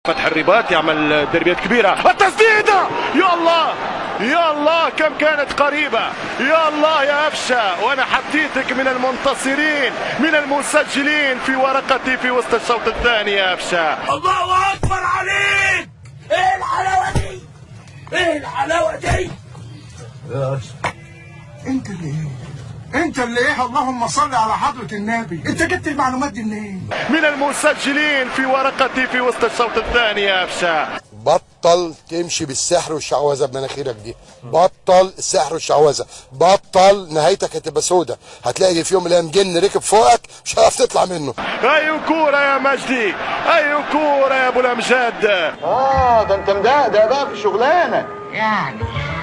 فتح الرباط يعمل دربيات كبيرة التسديدة يا الله يا الله كم كانت قريبة يا الله يا أفشة وأنا حطيتك من المنتصرين من المسجلين في ورقتي في وسط الشوط الثاني يا أفشة الله اكبر عليك ايه الحلاوه دي ايه الحلاوه دي انت اللي ايه انت اللي ايه اللهم صل على حضرة النبي انت جبت المعلومات دي منين من المسجلين في ورقتي في وسط الشوط الثاني يا أفشة بطل تمشي بالسحر والشعوذه بمناخيرك دي بطل السحر والشعوذه بطل نهايتك هتبقى سودة هتلاقي في يوم من الايام جن ركب فوقك مش هتعرف تطلع منه أي كورة يا مجدي أي كورة يا أبو الأمجاد اه ده انت مدقدق بقى في شغلانه يعني